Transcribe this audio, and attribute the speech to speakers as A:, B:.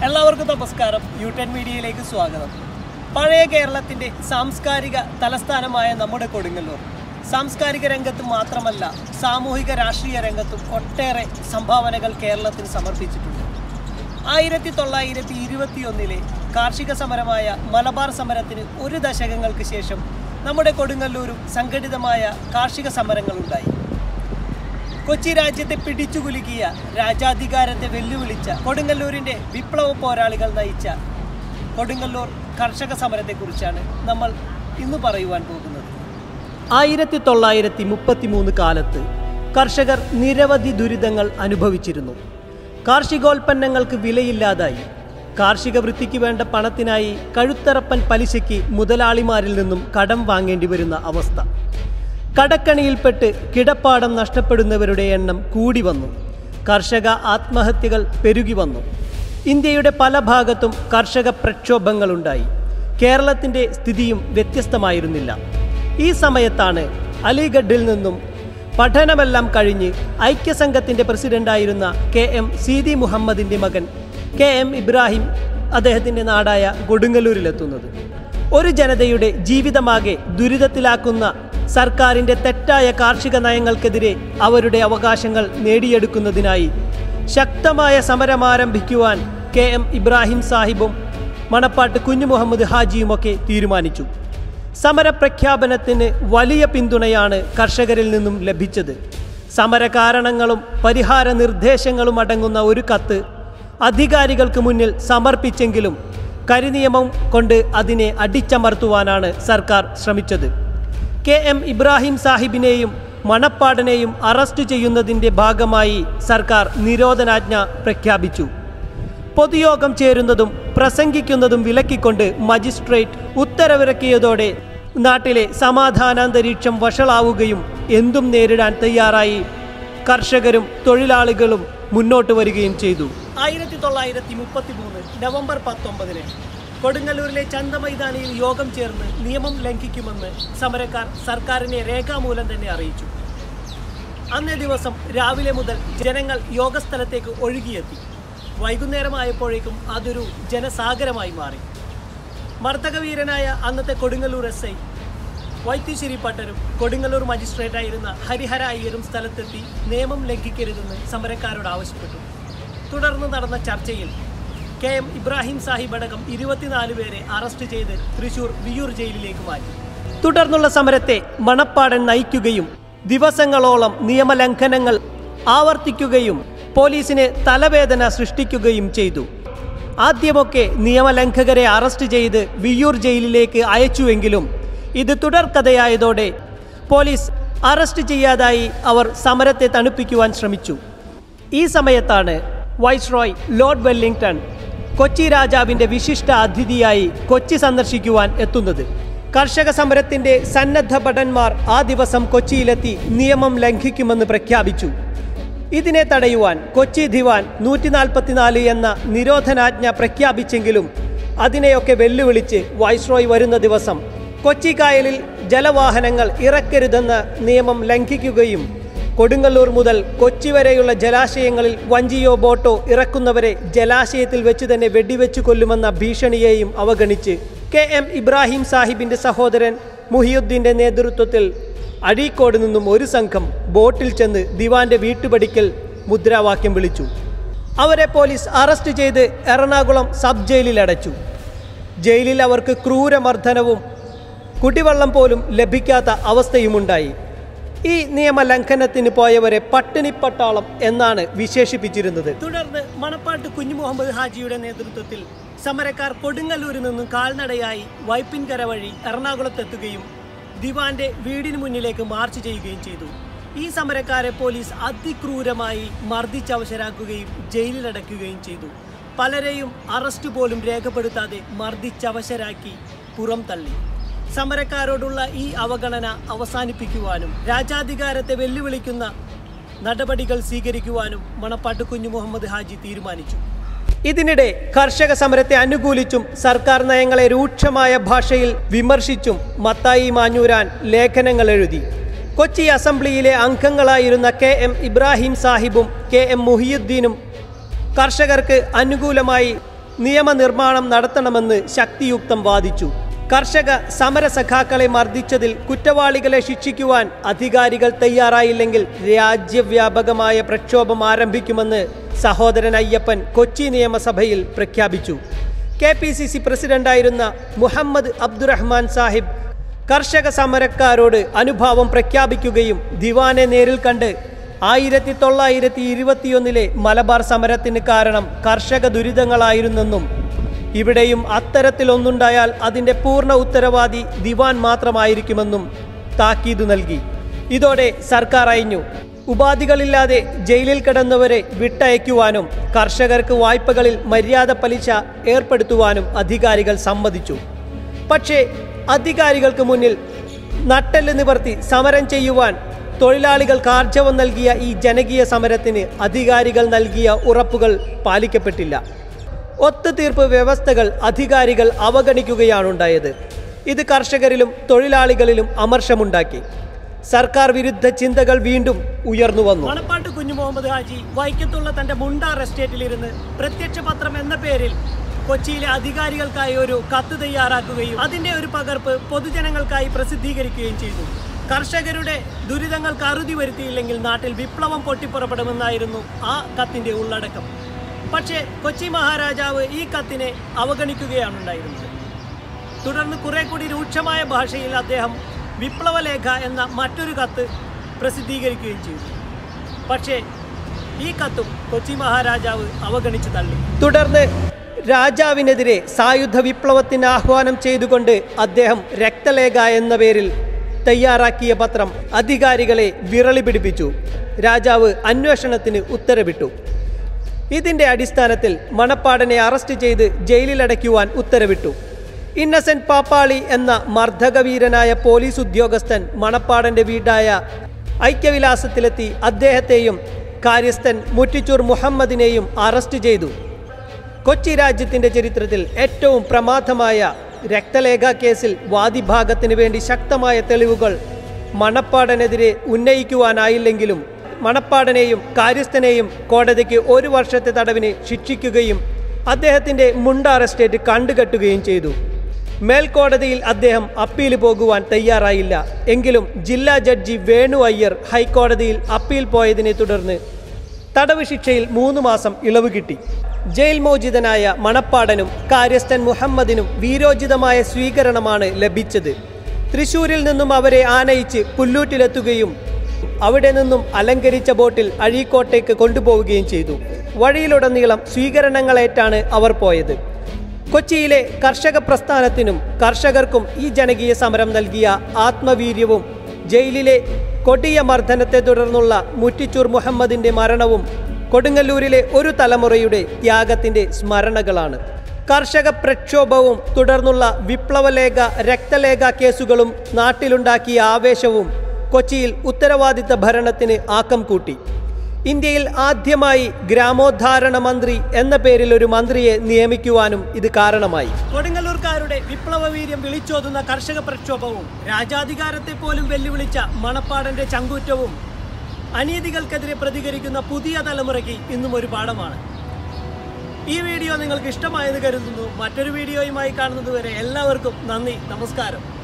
A: എല്ലാവർക്കും നമസ്കാരം U ten മീഡിയയിലേക്ക് സ്വാഗതം പഴയ കേരളത്തിന്റെ സാംസ്കാരിക തലസ്ഥാനമായ നമ്മുടെ കൊടുങ്ങല്ലൂർ സാംസ്കാരിക രംഗത്ത് മാത്രമല്ല സാമൂഹിക രാഷ്ട്രീയ രംഗത്തും ഒട്ടേറെ സംഭാവനകൾ കേരളത്തിന് സമർപ്പിച്ചിട്ടുണ്ട് ആയിരത്തി തൊള്ളായിരത്തി ഇരുപത്തിയൊന്നിലെ കാർഷിക സമരമായ മലബാർ സമരത്തിന് ഒരു ദശകങ്ങൾക്ക് ശേഷം നമ്മുടെ കൊടുങ്ങല്ലൂരും സംഘടിതമായ കാർഷിക സമരങ്ങളുണ്ടായി കൊച്ചി രാജ്യത്തെ പിടിച്ചുകുലുക്കിയ രാജാധികാരത്തെ വെല്ലുവിളിച്ച കൊടുങ്ങല്ലൂരിന്റെ വിപ്ലവ പോരാളികൾ നയിച്ച കൊടുങ്ങല്ലൂർ കർഷക സമരത്തെക്കുറിച്ചാണ് നമ്മൾ ഇന്ന് പറയുവാൻ പോകുന്നത് ആയിരത്തി തൊള്ളായിരത്തി മുപ്പത്തി മൂന്ന് കാലത്ത് കർഷകർ നിരവധി ദുരിതങ്ങൾ അനുഭവിച്ചിരുന്നു കാർഷികോൽപ്പന്നങ്ങൾക്ക് വിലയില്ലാതായി കാർഷിക വൃത്തിക്ക് വേണ്ട പണത്തിനായി കഴുത്തറപ്പൻ പലിശയ്ക്ക് മുതലാളിമാരിൽ നിന്നും കടം വാങ്ങേണ്ടി വരുന്ന അവസ്ഥ കടക്കണിയിൽപ്പെട്ട് കിടപ്പാടം നഷ്ടപ്പെടുന്നവരുടെ എണ്ണം കൂടി വന്നു കർഷക ആത്മഹത്യകൾ പെരുകി വന്നു ഇന്ത്യയുടെ പല ഭാഗത്തും കർഷക പ്രക്ഷോഭങ്ങളുണ്ടായി കേരളത്തിൻ്റെ സ്ഥിതിയും വ്യത്യസ്തമായിരുന്നില്ല ഈ സമയത്താണ് അലിഗഡിൽ നിന്നും പഠനമെല്ലാം കഴിഞ്ഞ് ഐക്യസംഘത്തിൻ്റെ പ്രസിഡന്റായിരുന്ന കെ എം സീതി മുഹമ്മദിൻ്റെ മകൻ കെ എം ഇബ്രാഹിം അദ്ദേഹത്തിൻ്റെ നാടായ കൊടുങ്ങല്ലൂരിലെത്തുന്നത് ഒരു ജനതയുടെ ജീവിതമാകെ ദുരിതത്തിലാക്കുന്ന സർക്കാരിൻ്റെ തെറ്റായ കാർഷിക നയങ്ങൾക്കെതിരെ അവരുടെ അവകാശങ്ങൾ നേടിയെടുക്കുന്നതിനായി ശക്തമായ സമരം ആരംഭിക്കുവാൻ കെ എം ഇബ്രാഹിം സാഹിബും മണപ്പാട്ട് കുഞ്ഞു മുഹമ്മദ് ഹാജിയുമൊക്കെ തീരുമാനിച്ചു സമരപ്രഖ്യാപനത്തിന് വലിയ പിന്തുണയാണ് കർഷകരിൽ നിന്നും ലഭിച്ചത് സമരകാരണങ്ങളും പരിഹാര നിർദ്ദേശങ്ങളും അടങ്ങുന്ന ഒരു കത്ത് അധികാരികൾക്ക് മുന്നിൽ സമർപ്പിച്ചെങ്കിലും കരിനിയമം കൊണ്ട് അതിനെ അടിച്ചമർത്തുവാനാണ് സർക്കാർ ശ്രമിച്ചത് കെ എം ഇബ്രാഹിം സാഹിബിനെയും മണപ്പാടനെയും അറസ്റ്റ് ചെയ്യുന്നതിൻ്റെ ഭാഗമായി സർക്കാർ നിരോധനാജ്ഞ പ്രഖ്യാപിച്ചു പൊതുയോഗം ചേരുന്നതും പ്രസംഗിക്കുന്നതും വിലക്കിക്കൊണ്ട് മജിസ്ട്രേറ്റ് ഉത്തരവിറക്കിയതോടെ നാട്ടിലെ സമാധാനാന്തരീക്ഷം വഷളാവുകയും എന്തും നേരിടാൻ തയ്യാറായി കർഷകരും തൊഴിലാളികളും മുന്നോട്ട് വരികയും ചെയ്തു ആയിരത്തി തൊള്ളായിരത്തി മുപ്പത്തി മൂന്ന് നവംബർ പത്തൊമ്പതിന് കൊടുങ്ങല്ലൂരിലെ ചന്ത മൈതാനിയിൽ യോഗം ചേർന്ന് നിയമം ലംഘിക്കുമെന്ന് സമരക്കാർ സർക്കാരിനെ രേഖാമൂലം തന്നെ അറിയിച്ചു അന്നേ ദിവസം രാവിലെ മുതൽ ജനങ്ങൾ യോഗസ്ഥലത്തേക്ക് ഒഴുകിയെത്തി വൈകുന്നേരമായപ്പോഴേക്കും അതൊരു ജനസാഗരമായി മാറി മർത്തകവീരനായ അന്നത്തെ കൊടുങ്ങല്ലൂർ എസ് ഐ വൈത്തിശ്ശേരി പട്ടരും കൊടുങ്ങല്ലൂർ മജിസ്ട്രേറ്റായിരുന്ന ഹരിഹര അയ്യരും സ്ഥലത്തെത്തി നിയമം ലംഘിക്കരുതെന്ന് സമരക്കാരോട് ആവശ്യപ്പെട്ടു തുടർന്ന് നടന്ന ചർച്ചയിൽ കെ എം ഇബ്രാഹിം സാഹിബ് അടക്കം ഇരുപത്തിനാല് പേരെ അറസ്റ്റ് ചെയ്ത് തൃശൂർ വിയൂർ ജയിലിലേക്ക് മാറ്റി തുടർന്നുള്ള സമരത്തെ മണപ്പാടൻ നയിക്കുകയും ദിവസങ്ങളോളം നിയമലംഘനങ്ങൾ ആവർത്തിക്കുകയും പോലീസിന് തലവേദന സൃഷ്ടിക്കുകയും ചെയ്തു ആദ്യമൊക്കെ നിയമലംഘകരെ അറസ്റ്റ് ചെയ്ത് വിയ്യൂർ ജയിലിലേക്ക് അയച്ചുവെങ്കിലും ഇത് തുടർക്കഥയായതോടെ പോലീസ് അറസ്റ്റ് ചെയ്യാതായി അവർ സമരത്തെ തണുപ്പിക്കുവാൻ ശ്രമിച്ചു ഈ സമയത്താണ് വൈസ്രോയ് ലോർഡ് വെല്ലിംഗ്ടൺ കൊച്ചി രാജാവിൻ്റെ വിശിഷ്ട അതിഥിയായി കൊച്ചി സന്ദർശിക്കുവാൻ എത്തുന്നത് കർഷക സമരത്തിന്റെ സന്നദ്ധ ഭടന്മാർ ആ ദിവസം കൊച്ചിയിലെത്തി നിയമം ലംഘിക്കുമെന്ന് പ്രഖ്യാപിച്ചു ഇതിനെ തടയുവാൻ കൊച്ചി ദിവാൻ നൂറ്റി നാൽപ്പത്തിനാല് എന്ന നിരോധനാജ്ഞ പ്രഖ്യാപിച്ചെങ്കിലും അതിനെയൊക്കെ വെല്ലുവിളിച്ച് വൈസ്രോയ് വരുന്ന ദിവസം കൊച്ചി കായലിൽ ജലവാഹനങ്ങൾ ഇറക്കരുതെന്ന നിയമം ലംഘിക്കുകയും കൊടുങ്ങല്ലൂർ മുതൽ കൊച്ചി വരെയുള്ള ജലാശയങ്ങളിൽ വഞ്ചിയോ ബോട്ടോ ഇറക്കുന്നവരെ ജലാശയത്തിൽ വെച്ച് തന്നെ വെടിവെച്ചു കൊല്ലുമെന്ന ഭീഷണിയെയും അവഗണിച്ച് കെ എം ഇബ്രാഹിം സാഹിബിന്റെ സഹോദരൻ മുഹിയുദ്ദീന്റെ നേതൃത്വത്തിൽ അഴീക്കോട് നിന്നും ഒരു സംഘം ബോട്ടിൽ ചെന്ന് ദിവാന്റെ വീട്ടുപടിക്കൽ മുദ്രാവാക്യം വിളിച്ചു അവരെ പോലീസ് അറസ്റ്റ് ചെയ്ത് എറണാകുളം സബ് ജയിലിൽ അടച്ചു ജയിലിൽ അവർക്ക് ക്രൂരമർദ്ദനവും കുടിവെള്ളം പോലും ലഭിക്കാത്ത അവസ്ഥയുമുണ്ടായി ഈ നിയമലംഘനത്തിന് പോയവരെ പട്ടിണിപ്പട്ടാളം എന്നാണ് വിശേഷിപ്പിച്ചിരുന്നത് തുടർന്ന് മണപ്പാട്ട് കുഞ്ഞു മുഹമ്മദ് ഹാജിയുടെ നേതൃത്വത്തിൽ സമരക്കാർ കൊടുങ്ങല്ലൂരിൽ നിന്നും കാൽനടയായി വൈപ്പിൻകര വഴി എറണാകുളത്തെത്തുകയും ദിവാന്റെ വീടിന് മുന്നിലേക്ക് മാർച്ച് ചെയ്യുകയും ചെയ്തു ഈ സമരക്കാരെ പോലീസ് അതിക്രൂരമായി മർദ്ദിച്ചവശരാക്കുകയും ജയിലിലടയ്ക്കുകയും ചെയ്തു പലരെയും അറസ്റ്റ് പോലും രേഖപ്പെടുത്താതെ മർദ്ദിച്ചവശരാക്കി പുറം തള്ളി സമരക്കാരോടുള്ള ഈ അവഗണന അവസാനിപ്പിക്കുവാനും രാജാധികാരത്തെ വെല്ലുവിളിക്കുന്ന നടപടികൾ സ്വീകരിക്കുവാനും മണപ്പാട്ട് കുഞ്ഞു മുഹമ്മദ് ഹാജി തീരുമാനിച്ചു ഇതിനിടെ കർഷക സമരത്തെ അനുകൂലിച്ചും സർക്കാർ നയങ്ങളെ രൂക്ഷമായ ഭാഷയിൽ വിമർശിച്ചും മത്തായി മാഞ്ഞൂരാൻ ലേഖനങ്ങൾ എഴുതി കൊച്ചി അസംബ്ലിയിലെ അംഗങ്ങളായിരുന്ന കെ എം ഇബ്രാഹിം സാഹിബും കെ എം മുഹിയുദ്ദീനും കർഷകർക്ക് അനുകൂലമായി നിയമനിർമ്മാണം നടത്തണമെന്ന് ശക്തിയുക്തം വാദിച്ചു കർഷക സമര സഖാക്കളെ മർദ്ദിച്ചതിൽ കുറ്റവാളികളെ ശിക്ഷിക്കുവാൻ അധികാരികൾ തയ്യാറായില്ലെങ്കിൽ രാജ്യവ്യാപകമായ പ്രക്ഷോഭം ആരംഭിക്കുമെന്ന് സഹോദരൻ അയ്യപ്പൻ കൊച്ചി നിയമസഭയിൽ പ്രഖ്യാപിച്ചു കെ പി സി സി പ്രസിഡന്റായിരുന്ന മുഹമ്മദ് അബ്ദുറഹ്മാൻ സാഹിബ് കർഷക സമരക്കാരോട് അനുഭാവം പ്രഖ്യാപിക്കുകയും ദിവാനെ നേരിൽ കണ്ട് ആയിരത്തി തൊള്ളായിരത്തി ഇരുപത്തിയൊന്നിലെ മലബാർ സമരത്തിന് കാരണം കർഷക ദുരിതങ്ങളായിരുന്നെന്നും ഇവിടെയും അത്തരത്തിലൊന്നുണ്ടായാൽ അതിൻ്റെ പൂർണ്ണ ഉത്തരവാദി ദിവാൻ മാത്രമായിരിക്കുമെന്നും താക്കീതു നൽകി ഇതോടെ സർക്കാർ അയഞ്ഞു ഉപാധികളില്ലാതെ ജയിലിൽ കിടന്നവരെ വിട്ടയക്കുവാനും കർഷകർക്ക് വായ്പകളിൽ മര്യാദ പലിശ ഏർപ്പെടുത്തുവാനും അധികാരികൾ സമ്മതിച്ചു പക്ഷേ അധികാരികൾക്ക് മുന്നിൽ നട്ടെല്ല് നിവർത്തി സമരം ചെയ്യുവാൻ തൊഴിലാളികൾക്ക് ആർജവം നൽകിയ ഈ ജനകീയ സമരത്തിന് അധികാരികൾ നൽകിയ ഉറപ്പുകൾ പാലിക്കപ്പെട്ടില്ല ഒത്തുതീർപ്പ് വ്യവസ്ഥകൾ അധികാരികൾ അവഗണിക്കുകയാണുണ്ടായത് ഇത് കർഷകരിലും തൊഴിലാളികളിലും അമർഷമുണ്ടാക്കി സർക്കാർ വിരുദ്ധ ചിന്തകൾ വീണ്ടും ഉയർന്നു വന്നു മണപ്പാട്ട് കുഞ്ഞു മുഹമ്മദ് ഹാജി വൈക്കത്തുള്ള തന്റെ മുണ്ടാർ എസ്റ്റേറ്റിലിരുന്ന് പ്രത്യക്ഷ പത്രം എന്ന പേരിൽ കൊച്ചിയിലെ അധികാരികൾക്കായി ഒരു കത്ത് തയ്യാറാക്കുകയും അതിന്റെ ഒരു പകർപ്പ് പൊതുജനങ്ങൾക്കായി പ്രസിദ്ധീകരിക്കുകയും ചെയ്തു കർഷകരുടെ ദുരിതങ്ങൾക്ക് അറുതി വരുത്തിയില്ലെങ്കിൽ നാട്ടിൽ വിപ്ലവം പൊട്ടിപ്പുറപ്പെടുമെന്നായിരുന്നു ആ കത്തിന്റെ ഉള്ളടക്കം പക്ഷേ കൊച്ചി മഹാരാജാവ് ഈ കത്തിനെ അവഗണിക്കുകയാണുണ്ടായിരുന്നത് തുടർന്ന് കുറെ കൂടി രൂക്ഷമായ ഭാഷയിൽ അദ്ദേഹം വിപ്ലവലേഖ എന്ന മറ്റൊരു കത്ത് പ്രസിദ്ധീകരിക്കുകയും ചെയ്തു പക്ഷേ ഈ കത്തും കൊച്ചി മഹാരാജാവ് അവഗണിച്ചു തള്ളി തുടർന്ന് രാജാവിനെതിരെ സായുധ വിപ്ലവത്തിന് ആഹ്വാനം ചെയ്തുകൊണ്ട് അദ്ദേഹം രക്തലേഖ എന്ന പേരിൽ തയ്യാറാക്കിയ പത്രം അധികാരികളെ വിറളി പിടിപ്പിച്ചു രാജാവ് അന്വേഷണത്തിന് ഉത്തരവിട്ടു ഇതിന്റെ അടിസ്ഥാനത്തിൽ മണപ്പാടനെ അറസ്റ്റ് ചെയ്ത് ജയിലിലടയ്ക്കുവാൻ ഉത്തരവിട്ടു ഇന്നസെന്റ് പാപ്പാളി എന്ന മർദ്ദകവീരനായ പോലീസ് ഉദ്യോഗസ്ഥൻ മണപ്പാടന്റെ വീടായ ഐക്യവിലാസത്തിലെത്തി അദ്ദേഹത്തെയും കാര്യസ്ഥൻ മുറ്റിച്ചൂർ മുഹമ്മദിനെയും അറസ്റ്റ് ചെയ്തു കൊച്ചി രാജ്യത്തിന്റെ ചരിത്രത്തിൽ ഏറ്റവും പ്രമാദമായ രക്തലേഖ കേസിൽ വാദിഭാഗത്തിന് വേണ്ടി ശക്തമായ തെളിവുകൾ മണപ്പാടനെതിരെ ഉന്നയിക്കുവാനായില്ലെങ്കിലും മണപ്പാടനെയും കാര്യസ്ഥനെയും കോടതിക്ക് ഒരു വർഷത്തെ തടവിന് ശിക്ഷിക്കുകയും അദ്ദേഹത്തിന്റെ മുണ്ടാർ എസ്റ്റേറ്റ് കണ്ടുകെട്ടുകയും ചെയ്തു മേൽക്കോടതിയിൽ അദ്ദേഹം അപ്പീൽ പോകുവാൻ തയ്യാറായില്ല എങ്കിലും ജില്ലാ ജഡ്ജി വേണു അയ്യർ ഹൈക്കോടതിയിൽ അപ്പീൽ പോയതിനെ തുടർന്ന് തടവ് ശിക്ഷയിൽ മൂന്ന് മാസം ഇളവ് കിട്ടി ജയിൽ മോചിതനായ മണപ്പാടനും കാര്യസ്ഥൻ മുഹമ്മദിനും വീരോചിതമായ സ്വീകരണമാണ് ലഭിച്ചത് തൃശൂരിൽ നിന്നും അവരെ ആനയിച്ച് പുല്ലൂറ്റിലെത്തുകയും അവിടെ നിന്നും അലങ്കരിച്ച ബോട്ടിൽ അഴീക്കോട്ടേക്ക് കൊണ്ടുപോവുകയും ചെയ്തു വഴിയിലുടനീളം സ്വീകരണങ്ങളേറ്റാണ് അവർ പോയത് കൊച്ചിയിലെ കർഷക പ്രസ്ഥാനത്തിനും കർഷകർക്കും ഈ ജനകീയ സമരം നൽകിയ ആത്മവീര്യവും ജയിലിലെ കൊടിയ മർദ്ദനത്തെ തുടർന്നുള്ള മുറ്റിച്ചൂർ മുഹമ്മദിന്റെ മരണവും കൊടുങ്ങല്ലൂരിലെ ഒരു തലമുറയുടെ ത്യാഗത്തിന്റെ സ്മരണകളാണ് കർഷക പ്രക്ഷോഭവും തുടർന്നുള്ള വിപ്ലവലേഖ രക്തലേഖ കേസുകളും നാട്ടിലുണ്ടാക്കിയ ആവേശവും കൊച്ചിയിൽ ഉത്തരവാദിത്ത ഭരണത്തിന് ആക്കം കൂട്ടി ഇന്ത്യയിൽ ആദ്യമായി ഗ്രാമോദ്ധാരണ മന്ത്രി എന്ന പേരിൽ ഒരു മന്ത്രിയെ നിയമിക്കുവാനും ഇത് കാരണമായി കൊടുങ്ങല്ലൂർക്കാരുടെ വിപ്ലവ വീര്യം വിളിച്ചോതുന്ന കർഷക പ്രക്ഷോഭവും രാജാധികാരത്തെ പോലും വെല്ലുവിളിച്ച മണപ്പാടന്റെ ചങ്കൂറ്റവും അനീതികൾക്കെതിരെ പ്രതികരിക്കുന്ന പുതിയ തലമുറയ്ക്ക് ഇന്നും ഒരു പാഠമാണ് ഈ വീഡിയോ നിങ്ങൾക്ക് ഇഷ്ടമായെന്ന് കരുതുന്നു മറ്റൊരു വീഡിയോയുമായി കാണുന്നതുവരെ എല്ലാവർക്കും നന്ദി നമസ്കാരം